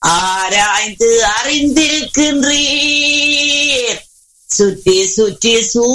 ஆராய்ந்து அறிந்திருக்கின்றீர் சுற்றி சுற்றி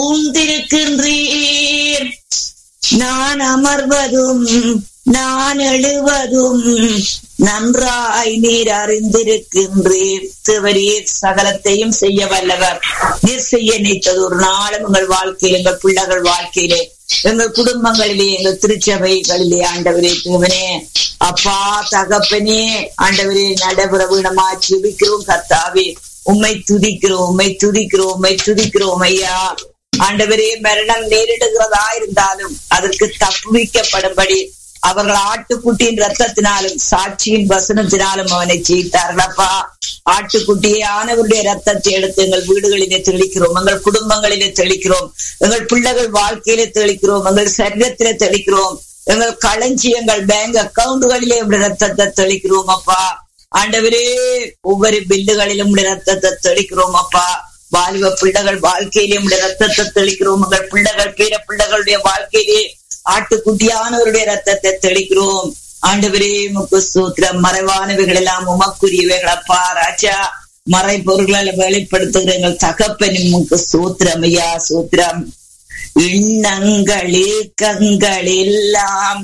சூழ்ந்திருக்கின்றீர் நான் அமர்வதும் நான் எழுவதும் நன்றாய் நீர் அறிந்திருக்கின்றீர் தேவரீர் சகலத்தையும் செய்ய வல்லவர் நீர் செய்ய நினைத்தது ஒரு நாளும் உங்கள் வாழ்க்கையில் எங்கள் பிள்ளைகள் வாழ்க்கையிலே எங்கள் குடும்பங்களிலே எங்கள் திருச்சபைகளிலே ஆண்டவரே தேவனே அப்பா தகப்பனே ஆண்டவரே நடைபெற வீணமா ஜெபிக்கிறோம் கர்த்தாவே உம்மை துதிக்கிறோம் உம்மை துதிக்கிறோம் உம்மை துதிக்கிறோம் ஐயா ஆண்டவரே மரணம் நேரிடுகிறதா இருந்தாலும் அதற்கு தப்புவிக்கப்படும்படி அவர்கள் ஆட்டுக்குட்டியின் ரத்தத்தினாலும் சாட்சியின் வசனத்தினாலும் அவனை ஜெயித்தார்களப்பா ஆட்டுக்குட்டியானவருடைய ரத்தத்தை எடுத்து எங்கள் வீடுகளிலே தெளிக்கிறோம் எங்கள் குடும்பங்களிலே தெளிக்கிறோம் எங்கள் பிள்ளைகள் வாழ்க்கையிலே தெளிக்கிறோம் எங்கள் சரீரத்திலே தெளிக்கிறோம் எங்கள் களஞ்சியங்கள் பேங்க் அக்கவுண்டுகளிலே ரத்தத்தை தெளிக்கிறோம் அப்பா ஆண்டவரே ஒவ்வொரு பில்லுகளிலும் ரத்தத்தை தெளிக்கிறோம் அப்பா வாலிப பிள்ளைகள் வாழ்க்கையிலே உடைய ரத்தத்தை தெளிக்கிறோம் உங்கள் பிள்ளைகள் பேர பிள்ளைகளுடைய வாழ்க்கையிலே ஆட்டுக்குட்டியானவருடைய ரத்தத்தை தெளிக்கிறோம் ஆண்டவரே முக்கு சூத்திரம் மறைவானவைகள் எல்லாம் உமக்குரியவைகள் அப்பா ராஜா மறை பொருள்களை வெளிப்படுத்துகிற எங்கள் தகப்பனின் முக்கு சூத்திரம் ஐயா சூத்திரம் எண்ணங்கள் ஏக்கங்கள் எல்லாம்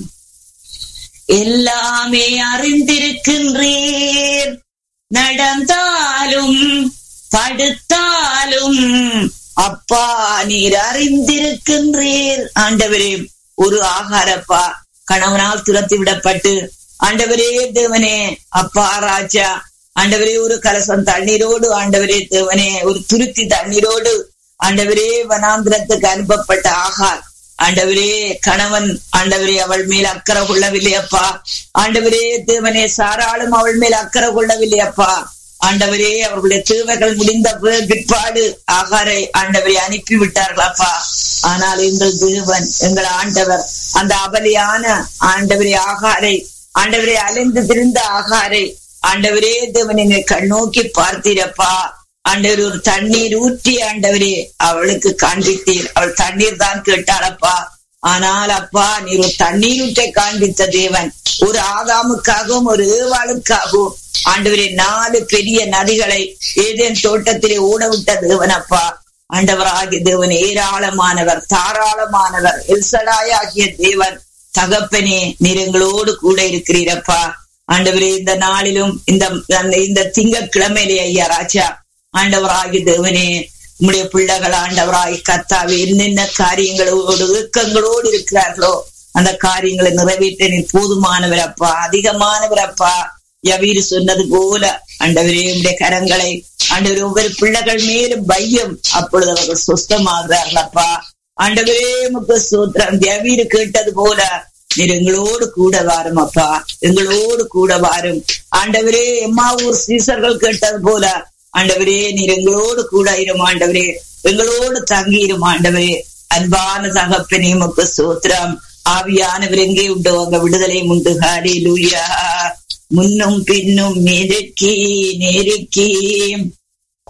எல்லாமே அறிந்திருக்கின்றீர் நடந்தாலும் படுத்தாலும் அப்பா நீர் அறிந்திருக்கின்றீர் ஆண்டவரே ஒரு ஆகாரப்பா கணவனால் துரத்தி விடப்பட்டு ஆண்டவரே தேவனே அப்பா ராஜா ஆண்டவரே ஒரு கலசம் தண்ணீரோடு ஆண்டவரே தேவனே ஒரு துருத்தி தண்ணீரோடு ஆண்டவரே வனாந்திரத்துக்கு அனுப்பப்பட்ட ஆகார் ஆண்டவரே கணவன் ஆண்டவரே அவள் மேல் அக்கறை கொள்ளவில்லை அப்பா ஆண்டவரே தேவனே சாராளும் அவள் மேல் அக்கறை கொள்ளவில்லை அப்பா ஆண்டவரே அவர்களுடைய தேவைகள் முடிந்த பிற்பாடு ஆகாரை ஆண்டவரை அனுப்பி விட்டார்களாப்பா ஆனால் எங்கள் தேவன் எங்கள் ஆண்டவர் அந்த அபலியான ஆண்டவரே ஆகாரை ஆண்டவரை அலைந்து திரிந்த ஆகாரை ஆண்டவரே தேவனை கண்ணோக்கி பார்த்தீரப்பா ஆண்டவர் ஒரு தண்ணீர் ஊற்றி ஆண்டவரே அவளுக்கு காண்பித்தீர் அவள் தண்ணீர் தான் கேட்டாளப்பா ஆனால் அப்பா நீர் ஒரு தண்ணீர் ஊற்றை காண்பித்த தேவன் ஒரு ஆதாமுக்காகவும் ஒரு ஏவாளுக்காகவும் ஆண்டவரே நாலு பெரிய நதிகளை ஏதேன் தோட்டத்திலே ஓடவிட்ட தேவன் அப்பா ஆண்டவராகிய தேவன் ஏராளமானவர் தாராளமானவர் எல்சடாயாகிய தேவன் தகப்பனே நீர் எங்களோடு கூட இருக்கிறீரப்பா ஆண்டவரே இந்த நாளிலும் இந்த இந்த திங்கக்கிழமையிலே ஐயா ராஜா ஆண்டவராகிய தேவனே உம்முடைய பிள்ளைகள் ஆண்டவராய் கத்தாவே என்னென்ன காரியங்களோடு இயக்கங்களோடு இருக்கிறார்களோ அந்த காரியங்களை நிறைவேற்ற நீ போதுமானவர் அப்பா ஆண்டவர் அப்பா யவீர் சொன்னது போல ஆண்டவரே உடைய கரங்களை ஆண்டவர் ஒவ்வொரு பிள்ளைகள் மேலும் பையம் அப்பொழுது அவர்கள் சுஸ்தமாகிறார்கள் அப்பா ஆண்டவரே முக்கு சூத்திரம் யவீர் கேட்டது போல நீர் எங்களோடு கூட வாரும் அப்பா எங்களோடு கூட வாரும் ஆண்டவரே எம்மாவூர் சீசர்கள் கேட்டது போல ஆண்டவரே நீர் எங்களோடு கூட இரும் ஆண்டவரே எங்களோடு தங்கி இரும் ஆண்டவரே அன்பான தகப்பனே முக்கு சூத்திரம் ஆவியானவர் எங்கே உண்டோ அங்க விடுதலையும் உண்டு ஹாரி லூயா முன்னும் பின்னும் நெருக்கி நெருக்கி